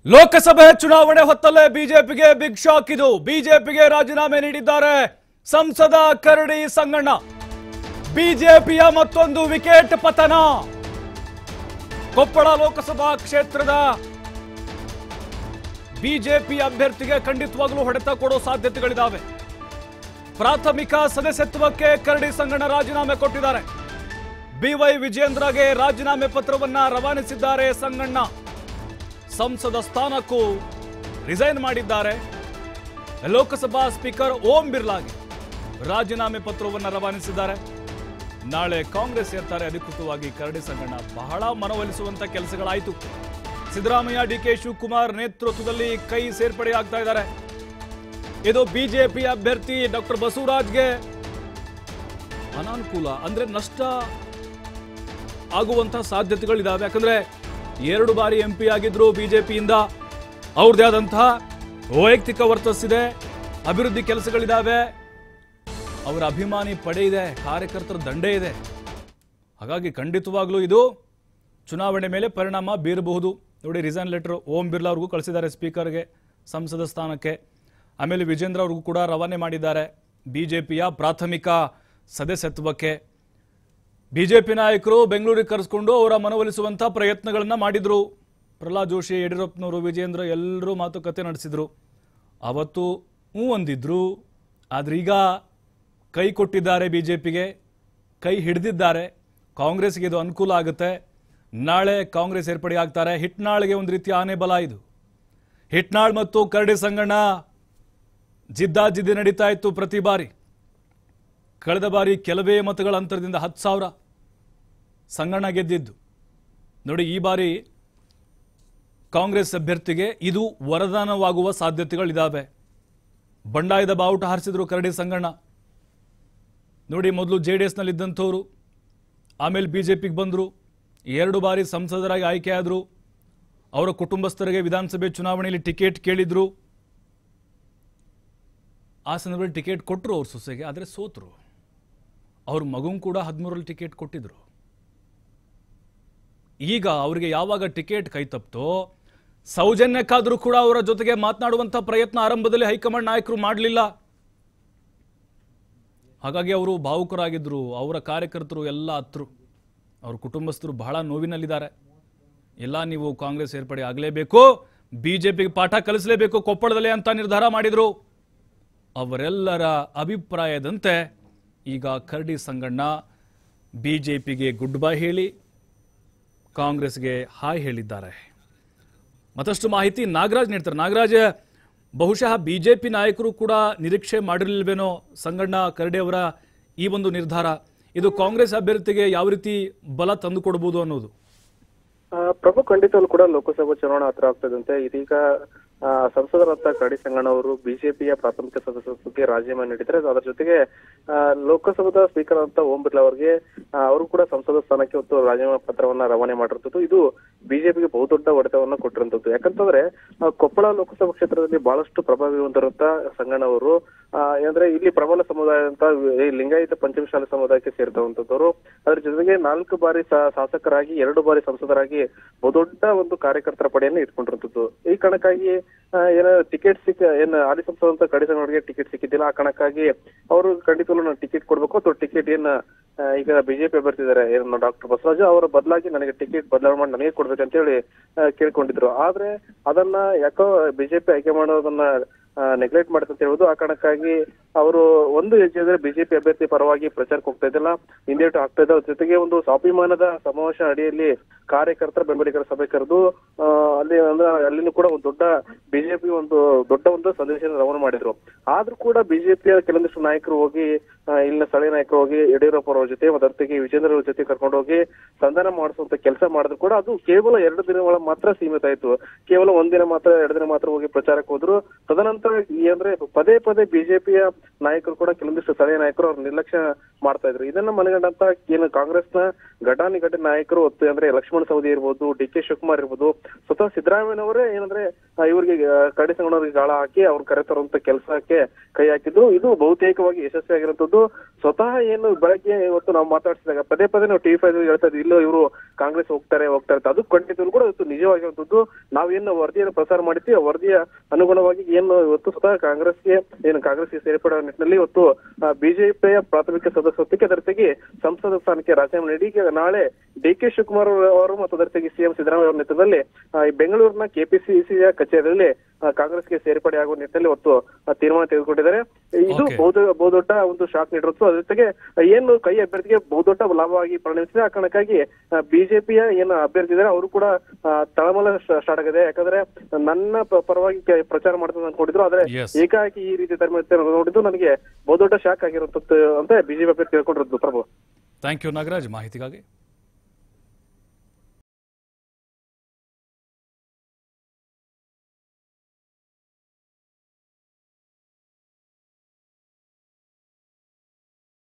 ಲೋಕಸಭೆ ಚುನಾವಣೆ ಹೊತ್ತಲ್ಲೇ ಬಿಜೆಪಿಗೆ big shock ಇದು ಬಿಜೆಪಿಗೆ ರಾಜೀನಾಮೆ ನೀಡಿದ್ದಾರೆ ಸಂಸದ ಕರಡಿ ಸಂಗಣ್ಣ ಬಿಜೆಪಿಯ ಮತ್ತೊಂದು ವಿಕೆಟ್ ಪತನ ಕೊಪ್ಪಳ ಲೋಕಸಭಾ ಕ್ಷೇತ್ರದ ಬಿಜೆಪಿ ಅಭ್ಯರ್ಥಿಗೆ ಖಂಡಿತವಾಗ್ಲೂ ಹೊಡೆತ ಕೊಡೋ ಸಾಧ್ಯತೆಗಳಿದ್ದಾವೆ ಪ್ರಾಥಮಿಕ ಸದಸ್ಯತ್ವಕ್ಕೆ ಕರಡಿ ಸಂಗಣ್ಣ ರಾಜೀನಾಮೆ ಕೊಟ್ಟಿದ್ದಾರೆ ಬಿವೈ ವಿಜೇಂದ್ರಗೆ ರಾಜೀನಾಮೆ ಪತ್ರವನ್ನ ರವಾನಿಸಿದ್ದಾರೆ ಸಂಗಣ್ಣ ಸಂಸದ ಸ್ಥಾನಕ್ಕೂ ರಿಸೈನ್ ಮಾಡಿದ್ದಾರೆ ಲೋಕಸಭಾ ಸ್ಪೀಕರ್ ಓಂ ಬಿರ್ಲಾಗೆ ರಾಜೀನಾಮೆ ಪತ್ರವನ್ನು ರವಾನಿಸಿದ್ದಾರೆ ನಾಳೆ ಕಾಂಗ್ರೆಸ್ ಸೇರ್ತಾರೆ ಅಧಿಕೃತವಾಗಿ ಕರಡಿ ಸಂಗಣ್ಣ ಬಹಳ ಮನವೊಲಿಸುವಂತ ಕೆಲಸಗಳಾಯಿತು ಸಿದ್ದರಾಮಯ್ಯ ಡಿ ಕೆ ಶಿವಕುಮಾರ್ ನೇತೃತ್ವದಲ್ಲಿ ಕೈ ಸೇರ್ಪಡೆಯಾಗ್ತಾ ಇದ್ದಾರೆ ಇದು ಬಿಜೆಪಿ ಅಭ್ಯರ್ಥಿ ಡಾಕ್ಟರ್ ಬಸವರಾಜ್ಗೆ ಅನಾನುಕೂಲ ಅಂದ್ರೆ ನಷ್ಟ ಆಗುವಂತ ಸಾಧ್ಯತೆಗಳಿದಾವೆ ಯಾಕಂದ್ರೆ ಎರಡು ಬಾರಿ ಎಂ ಪಿ ಆಗಿದ್ರು ಬಿಜೆಪಿಯಿಂದ ಅವ್ರದ್ದೇ ಆದಂತಹ ವೈಯಕ್ತಿಕ ವರ್ಚಸ್ಸಿದೆ ಅಭಿವೃದ್ಧಿ ಕೆಲಸಗಳಿದಾವೆ ಅವರ ಅಭಿಮಾನಿ ಪಡೆ ಇದೆ ಕಾರ್ಯಕರ್ತರ ದಂಡೆ ಇದೆ ಹಾಗಾಗಿ ಖಂಡಿತವಾಗ್ಲೂ ಇದು ಚುನಾವಣೆ ಮೇಲೆ ಪರಿಣಾಮ ಬೀರಬಹುದು ನೋಡಿ ರಿಸೈನ್ ಲೆಟರ್ ಓಂ ಬಿರ್ಲಾ ಅವ್ರಿಗೂ ಕಳಿಸಿದ್ದಾರೆ ಸ್ಪೀಕರ್ಗೆ ಸಂಸದ ಸ್ಥಾನಕ್ಕೆ ಆಮೇಲೆ ವಿಜೇಂದ್ರ ಅವ್ರಿಗೂ ಕೂಡ ರವಾನೆ ಮಾಡಿದ್ದಾರೆ ಬಿಜೆಪಿಯ ಪ್ರಾಥಮಿಕ ಸದಸ್ಯತ್ವಕ್ಕೆ ಬಿಜೆಪಿ ನಾಯಕರು ಬೆಂಗಳೂರಿಗೆ ಕರೆಸ್ಕೊಂಡು ಅವರ ಮನವೊಲಿಸುವಂಥ ಪ್ರಯತ್ನಗಳನ್ನ ಮಾಡಿದ್ರು ಪ್ರಹ್ಲಾದ್ ಜೋಶಿ ಯಡಿಯೂರಪ್ಪನವರು ವಿಜೇಂದ್ರ ಎಲ್ಲರೂ ಮಾತುಕತೆ ನಡೆಸಿದ್ರು ಅವತ್ತು ಹ್ಞೂ ಅಂದಿದ್ರು ಆದ್ರೆ ಈಗ ಕೈ ಕೊಟ್ಟಿದ್ದಾರೆ ಬಿಜೆಪಿಗೆ ಕೈ ಹಿಡಿದಿದ್ದಾರೆ ಕಾಂಗ್ರೆಸ್ಗೆ ಇದು ಅನುಕೂಲ ಆಗುತ್ತೆ ನಾಳೆ ಕಾಂಗ್ರೆಸ್ ಸೇರ್ಪಡೆ ಆಗ್ತಾರೆ ಹಿಟ್ನಾಳ್ಗೆ ಒಂದು ರೀತಿಯ ಆನೆ ಬಲ ಇದು ಹಿಟ್ನಾಳ್ ಮತ್ತು ಕರಡಿ ಸಂಗಣ್ಣ ಜಿದ್ದಾಜಿದ್ದಿ ನಡೀತಾ ಇತ್ತು ಪ್ರತಿ ಬಾರಿ ಕಳೆದ ಬಾರಿ ಕೆಲವೇ ಮತಗಳ ಅಂತರದಿಂದ ಹತ್ತು ಸಾವಿರ ಸಂಗಣ್ಣ ಗೆದ್ದಿದ್ದು ನೋಡಿ ಈ ಬಾರಿ ಕಾಂಗ್ರೆಸ್ ಅಭ್ಯರ್ಥಿಗೆ ಇದು ವರದಾನವಾಗುವ ಸಾಧ್ಯತೆಗಳಿದ್ದಾವೆ ಬಂಡಾಯದ ಬಾವುಟ ಹಾರಿಸಿದ್ರು ಕರಡಿ ಸಂಗಣ್ಣ ನೋಡಿ ಮೊದಲು ಜೆ ಡಿ ಎಸ್ನಲ್ಲಿದ್ದಂಥವ್ರು ಆಮೇಲೆ ಬಿ ಜೆ ಪಿಗೆ ಬಂದರು ಎರಡು ಬಾರಿ ಸಂಸದರಾಗಿ ಆಯ್ಕೆಯಾದರು ಅವರ ಕುಟುಂಬಸ್ಥರಿಗೆ ವಿಧಾನಸಭೆ ಚುನಾವಣೆಯಲ್ಲಿ ಟಿಕೆಟ್ ಕೇಳಿದ್ರು ಆ ಸಂದರ್ಭದಲ್ಲಿ ಟಿಕೆಟ್ ಕೊಟ್ಟರು ಅವ್ರ ಸೊಸೆಗೆ ಆದರೆ ಸೋತರು ಅವ್ರ ಮಗುಂಗ್ ಕೂಡ ಹದಿಮೂರಲ್ಲಿ ಟಿಕೆಟ್ ಕೊಟ್ಟಿದ್ರು ಈಗ ಅವರಿಗೆ ಯಾವಾಗ ಟಿಕೆಟ್ ಕೈ ತಪ್ತೋ ಸೌಜನ್ಯಕ್ಕಾದರೂ ಕೂಡ ಅವರ ಜೊತೆಗೆ ಮಾತನಾಡುವಂಥ ಪ್ರಯತ್ನ ಆರಂಭದಲ್ಲಿ ಹೈಕಮಾಂಡ್ ನಾಯಕರು ಮಾಡಲಿಲ್ಲ ಹಾಗಾಗಿ ಅವರು ಭಾವುಕರಾಗಿದ್ದರು ಅವರ ಕಾರ್ಯಕರ್ತರು ಎಲ್ಲ ಹತ್ರು ಅವ್ರ ಕುಟುಂಬಸ್ಥರು ಬಹಳ ನೋವಿನಲ್ಲಿದ್ದಾರೆ ಎಲ್ಲ ನೀವು ಕಾಂಗ್ರೆಸ್ ಸೇರ್ಪಡೆ ಆಗಲೇಬೇಕು ಬಿಜೆಪಿಗೆ ಪಾಠ ಕಲಿಸಲೇಬೇಕು ಕೊಪ್ಪಳದಲ್ಲಿ ಅಂತ ನಿರ್ಧಾರ ಮಾಡಿದರು ಅವರೆಲ್ಲರ ಅಭಿಪ್ರಾಯದಂತೆ ಈಗ ಕರಡಿ ಸಂಗಣ್ಣ ಬಿಜೆಪಿಗೆ ಗುಡ್ ಬೈ ಹೇಳಿ ಕಾಂಗ್ರೆಸ್ಗೆ ಹಾಯ್ ಹೇಳಿದ್ದಾರೆ ಮತ್ತಷ್ಟು ಮಾಹಿತಿ ನಾಗರಾಜ್ ನೀಡ್ತಾರೆ ನಾಗರಾಜ್ ಬಹುಶಃ ಬಿಜೆಪಿ ನಾಯಕರು ಕೂಡ ನಿರೀಕ್ಷೆ ಮಾಡಿರಲಿಲ್ವೇನೋ ಸಂಗಣ್ಣ ಕರಡಿ ಅವರ ಈ ಒಂದು ನಿರ್ಧಾರ ಇದು ಕಾಂಗ್ರೆಸ್ ಅಭ್ಯರ್ಥಿಗೆ ಯಾವ ರೀತಿ ಬಲ ತಂದು ಕೊಡಬಹುದು ಅನ್ನೋದು ಆ, ಪ್ರಭು ಖಂಡಿತವಲ್ಲೂ ಕೂಡ ಲೋಕಸಭಾ ಚುನಾವಣೆ ಹತ್ರ ಆಗ್ತದಂತೆ ಇದೀಗ ಆ, ಸಂಸದರಾದ ಕರಡಿ ಸಂಗಣ್ಣ ಅವರು ಬಿಜೆಪಿಯ ಪ್ರಾಥಮಿಕ ಸದಸ್ಯತ್ವಕ್ಕೆ ರಾಜೀನಾಮೆ ನೀಡಿದ್ದಾರೆ ಅದರ ಜೊತೆಗೆ ಆ, ಲೋಕಸಭಾದ ಸ್ಪೀಕರ್ ಅಂತ ಓಂ ಬಿರ್ಲಾ ಅವರಿಗೆ ಆ, ಅವರು ಕೂಡ ಸಂಸದ ಸ್ಥಾನಕ್ಕೆ ಹೊತ್ತು ರಾಜೀನಾಮೆ ಪತ್ರವನ್ನ ರವಾನೆ ಮಾಡಿರುತ್ತದೆ ಇದು ಬಿಜೆಪಿಗೆ ಬಹುದೊಡ್ಡ ಹೊಡೆತವನ್ನ ಕೊಟ್ಟಿರುವಂತದ್ದು ಯಾಕಂತಂದ್ರೆ ಆ, ಕೊಪ್ಪಳ ಲೋಕಸಭಾ ಕ್ಷೇತ್ರದಲ್ಲಿ ಬಹಳಷ್ಟು ಪ್ರಭಾವಿ ಹೊಂದಿರುವಂತ ಸಂಗಣ್ಣ ಅವರು ಆ, ಅಂದ್ರೆ ಇಲ್ಲಿ ಪ್ರಬಲ ಸಮುದಾಯ ಅಂತ ಈ ಲಿಂಗಾಯತ ಪಂಚಮಶಾಲೆ ಸಮುದಾಯಕ್ಕೆ ಸೇರಿದಂತದ್ದವರು ಅದ್ರ ಜೊತೆಗೆ ನಾಲ್ಕು ಬಾರಿ ಶಾ- ಶಾಸಕರಾಗಿ ಎರಡು ಬಾರಿ ಸಂಸದರಾಗಿ ಬಹುದೊಡ್ಡ ಒಂದು ಕಾರ್ಯಕರ್ತರ ಪಡೆಯನ್ನು ಇಟ್ಕೊಂಡಿರುವಂತದ್ದು ಈ ಕಾರಣಕ್ಕಾಗಿ ಆ, ಏನ ಟಿಕೆಟ್ ಸಿಕ್ಕ ಏನ್ ಹಾಲಿ ಸಂಸದಂತ ಕಡಿಸನವರಿಗೆ ಟಿಕೆಟ್ ಸಿಕ್ಕಿದ್ದಿಲ್ಲ ಆ ಕಾರಣಕ್ಕಾಗಿ ಅವರು ಖಂಡಿತವಲ್ಲೂ ನಾನು ಟಿಕೆಟ್ ಕೊಡ್ಬೇಕು ಅಥವಾ ಟಿಕೆಟ್ ಏನ್ ಆ, ಈಗ ಬಿಜೆಪಿ ಅಭ್ಯರ್ಥಿ ಇದ್ದಾರೆ ಏನು ಡಾಕ್ಟರ್ ಬಸವರಾಜ ಅವರ ಬದಲಾಗಿ ನನಗೆ ಟಿಕೆಟ್ ಬದಲಾವಣೆ ಮಾಡಿ ನನಗೆ ಕೊಡ್ಬೇಕಂತ ಹೇಳಿ ಆ, ಕೇಳ್ಕೊಂಡಿದ್ರು ಆದ್ರೆ ಅದನ್ನ ಯಾಕೋ ಬಿಜೆಪಿ ಹೈಕಮಾಂಡ್ ಅದನ್ನ ನೆಗ್ಲೆಕ್ಟ್ ಮಾಡುತ್ತೆ ಅಂತ ಹೇಳುದು ಆ ಕಾರಣಕ್ಕಾಗಿ ಅವರು ಒಂದು ಹೆಜ್ಜೆ ಅಂದ್ರೆ ಬಿಜೆಪಿ ಅಭ್ಯರ್ಥಿ ಪರವಾಗಿ ಪ್ರಚಾರಕ್ಕೆ ಹೋಗ್ತಾ ಇದ್ದಿಲ್ಲ ಹಿಂದೇಟು ಆಗ್ತಾ ಇದ್ದ ಜೊತೆಗೆ ಒಂದು ಸ್ವಾಭಿಮಾನದ ಸಮಾವೇಶ ಅಡಿಯಲ್ಲಿ ಕಾರ್ಯಕರ್ತರ ಬೆಂಬಲಿಗರ ಸಭೆ ಕರೆದು ಆ, ಅಲ್ಲಿ ಅಂದ್ರೆ ಅಲ್ಲಿನೂ ಕೂಡ ಒಂದು ದೊಡ್ಡ ಬಿಜೆಪಿ ಒಂದು ದೊಡ್ಡ ಒಂದು ಸಂದೇಶ ರವಾನೆ ಮಾಡಿದ್ರು ಆದ್ರೂ ಕೂಡ ಬಿಜೆಪಿಯ ಕೆಲವೊಂದಿಷ್ಟು ನಾಯಕರು ಹೋಗಿ ಆ, ಇಲ್ಲಿನ ಸ್ಥಳೀಯ ನಾಯಕರು ಹೋಗಿ ಯಡಿಯೂರಪ್ಪ ಅವರ ಜೊತೆ ಮದರ್ತಿಗೆ ವಿಜೇಂದ್ರ ಅವ್ರ ಜೊತೆ ಕರ್ಕೊಂಡು ಹೋಗಿ ಸಂಧಾನ ಮಾಡಿಸುವಂತ ಕೆಲಸ ಮಾಡಿದ್ರು ಕೂಡ ಅದು ಕೇವಲ ಎರಡು ದಿನಗಳ ಮಾತ್ರ ಸೀಮಿತ ಆಯ್ತು ಕೇವಲ ಒಂದಿನ ಮಾತ್ರ ಎರಡು ದಿನ ಮಾತ್ರ ಹೋಗಿ ಪ್ರಚಾರಕ್ಕೆ ಹೋದ್ರು ತದನಂತರ ಈ ಅಂದ್ರೆ ಪದೇ ಪದೇ ಬಿಜೆಪಿಯ ನಾಯಕರು ಕೂಡ ಕೆಲವೊಂದಿಷ್ಟು ಸ್ಥಳೀಯ ನಾಯಕರು ಅವ್ರ ನಿರ್ಲಕ್ಷ್ಯ ಮಾಡ್ತಾ ಇದ್ರು ಇದನ್ನ ಮನಗಂಡಂತ ಏನು ಕಾಂಗ್ರೆಸ್ನ ಘಟಾನುಘಟಿ ನಾಯಕರು ಒತ್ತು ಅಂದ್ರೆ ಲಕ್ಷ್ಮಣ ಸವದಿ ಇರ್ಬೋದು ಡಿ ಕೆ ಶಿವಕುಮಾರ್ ಇರ್ಬೋದು ಸ್ವತಃ ಸಿದ್ದರಾಮಯ್ಯನವರೇ ಏನಂದ್ರೆ ಆ, ಇವ್ರಿಗೆ ಆ, ಕರಡಿ ಸಂಗಣ್ಣವ್ರಿಗೆ ಗಾಳ ಹಾಕಿ ಅವ್ರು ಕರೆತರುವಂತ ಕೆಲಸಕ್ಕೆ ಕೈ ಹಾಕಿದ್ದು ಇದು ಬಹುತೇಕವಾಗಿ ಯಶಸ್ವಿಯಾಗಿರುವಂತದ್ದು ಸ್ವತಃ ಏನು ಬೆಳಗ್ಗೆ ಇವತ್ತು ನಾವು ಮಾತಾಡ್ಸಿದಾಗ ಪದೇ ಪದೇ ನಾವು ಟಿವಿ ಫೈವ್ ಹೇಳ್ತಾ ಇದ್ವಿ ಇಲ್ಲೋ ಇವರು ಕಾಂಗ್ರೆಸ್ ಹೋಗ್ತಾರೆ ಹೋಗ್ತಾರೆ ಅಂತ ಅದು ಖಂಡಿತವೂ ಕೂಡ ಇವತ್ತು ನಿಜವಾಗಿರುವಂತದ್ದು ನಾವೇನು ವರದಿಯನ್ನು ಪ್ರಸಾರ ಮಾಡಿದ್ವಿ ಆ ವರದಿಯ ಅನುಗುಣವಾಗಿ ಏನು ಇವತ್ತು ಸ್ವತಃ ಕಾಂಗ್ರೆಸ್ಗೆ ಏನು ಕಾಂಗ್ರೆಸ್ಗೆ ಸೇರ್ಪಡುವ ನಿಟ್ಟಿನಲ್ಲಿ ಇವತ್ತು ಬಿಜೆಪಿಯ ಪ್ರಾಥಮಿಕ ಸದಸ್ಯತ್ವಕ್ಕೆ ಅದರ ಜೊತೆಗೆ ಸಂಸದ ಸ್ಥಾನಕ್ಕೆ ರಾಜೀನಾಮೆ ನೀಡಿ ಈಗ ನಾಳೆ ಡಿ ಕೆ ಶಿವಕುಮಾರ್ ಅವರು ಮತ್ತು ಅದರ ಜೊತೆಗೆ ಸಿಎಂ ಸಿದ್ದರಾಮಯ್ಯ ಅವರ ನೇತೃತ್ವದಲ್ಲಿ ಆ, ಈ ಬೆಂಗಳೂರಿನ ಕೆಪಿಸಿಸಿಯ ಕಚೇರಿಯಲ್ಲಿ ಆ, ಕಾಂಗ್ರೆಸ್ಗೆ ಸೇರ್ಪಡೆ ಆಗುವ ನಿಟ್ಟಿನಲ್ಲಿ ಇವತ್ತು ಆ, ತೀರ್ಮಾನ ತೆಗೆದುಕೊಂಡಿದ್ದಾರೆ ಇದು Okay. ಬಹುದ ಬಹುದೊಡ್ಡ ಒಂದು ಶಾಕ್ ನೀಡಿರುತ್ತು ಅದ್ರ ಜೊತೆಗೆ ಏನು ಕೈ ಅಭ್ಯರ್ಥಿಗೆ ಬಹುದೊಡ್ಡ ಲಾಭವಾಗಿ ಪರಿಣಮಿಸಿದೆ ಆ ಕಾರಣಕ್ಕಾಗಿ ಬಿಜೆಪಿಯ ಏನು ಅಭ್ಯರ್ಥಿ ಇದ್ದಾರೆ ಅವರು ಕೂಡ ಆ, ತಳಮಳ ಸ್ಟಾರ್ಟ್ ಆಗಿದೆ ಯಾಕಂದ್ರೆ ನನ್ನ ಪ- ಪರವಾಗಿ ಕೆ- ಪ್ರಚಾರ ಮಾಡ್ತಾರೆ ಅನ್ಕೊಂಡಿದ್ರು ಆದ್ರೆ Yes. ಏಕಾಏಕಿ ಈ ರೀತಿ ಧರ್ಮ ನೋಡಿದ್ದು ನನಗೆ ಬಹುದೊಡ್ಡ ಶಾಕ್ ಆಗಿರುತ್ತದೆ ಅಂತ ಬಿಜೆಪಿ ಅಭ್ಯರ್ಥಿ ಹೇಳ್ಕೊಂಡಿರೋದು ಪ್ರಭು ಥ್ಯಾಂಕ್ ಯು ನಾಗರಾಜ್ ಮಾಹಿತಿಗಾಗಿ